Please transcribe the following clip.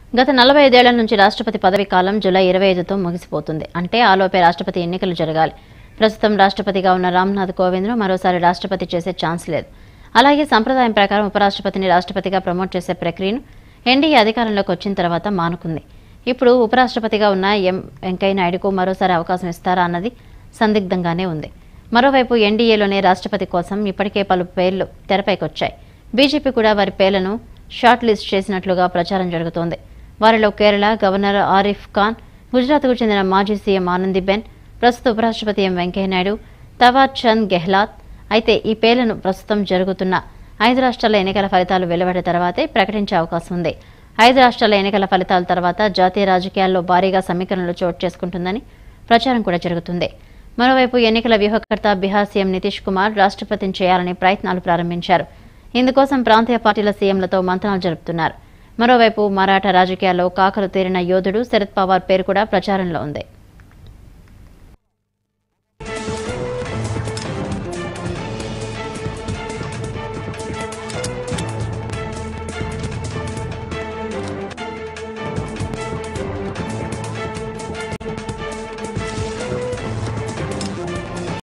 గత నలభై ఐదేళ్ల నుంచి రాష్ట్రపతి పదవీ కాలం జూలై ఇరవై ఐదుతో ముగిసిపోతుంది అంటే ఆలోపే రాష్ట్రపతి ఎన్నికలు జరగాలి ప్రస్తుతం రాష్ట్రపతిగా ఉన్న రామ్నాథ్ కోవింద్ను మరోసారి రాష్ట్రపతి చేసే ఛాన్స్ లేదు అలాగే సంప్రదాయం ప్రకారం ఉపరాష్ట్రపతిని రాష్ట్రపతిగా ప్రమోట్ చేసే ప్రక్రియను ఎన్డీఏ అధికారంలోకి వచ్చిన తర్వాత మానుకుంది ఇప్పుడు ఉపరాష్ట్రపతిగా ఉన్న ఎం వెంకయ్య నాయుడుకు మరోసారి అవకాశం ఇస్తారా అన్నది సందిగ్ధంగానే ఉంది మరోవైపు ఎన్డీఏలోనే రాష్ట్రపతి కోసం ఇప్పటికే పలు పేర్లు తెరపైకొచ్చాయి బీజేపీ కూడా వారి పేర్లను షార్ట్ లిస్ట్ చేసినట్లుగా ప్రచారం జరుగుతోంది వారిలో కేరళ గవర్నర్ ఆరిఫ్ ఖాన్ గుజరాత్కు చెందిన మాజీ సీఎం ఆనందీబెన్ ప్రస్తుత ఉపరాష్ట్రపతి ఎం వెంకయ్యనాయుడు తవార్ చంద్ గెహ్లాత్ అయితే ఈ పేర్లను ప్రస్తుతం జరుగుతున్న ఐదు రాష్ట్రాల ఎన్నికల ఫలితాలు వెలువడిన తర్వాతే ప్రకటించే అవకాశం ఉంది ఐదు రాష్ట్రాల ఎన్నికల ఫలితాల తర్వాత జాతీయ రాజకీయాల్లో భారీగా సమీకరణలు చోటు చేసుకుంటుందని ప్రచారం కూడా జరుగుతుంది మరోవైపు ఎన్నికల వ్యూహకర్త బీహార్ సీఎం నితీష్ కుమార్ రాష్ట్రపతిని చేయాలని ప్రయత్నాలు ప్రారంభించారు ఇందుకోసం ప్రాంతీయ పార్టీల సీఎంలతో మంతనాలు జరుపుతున్నారు మరోవైపు మరాఠా రాజకీయాల్లో కాకలు తీరిన యోధుడు శరద్ పవార్ పేరు కూడా ప్రచారంలో ఉంది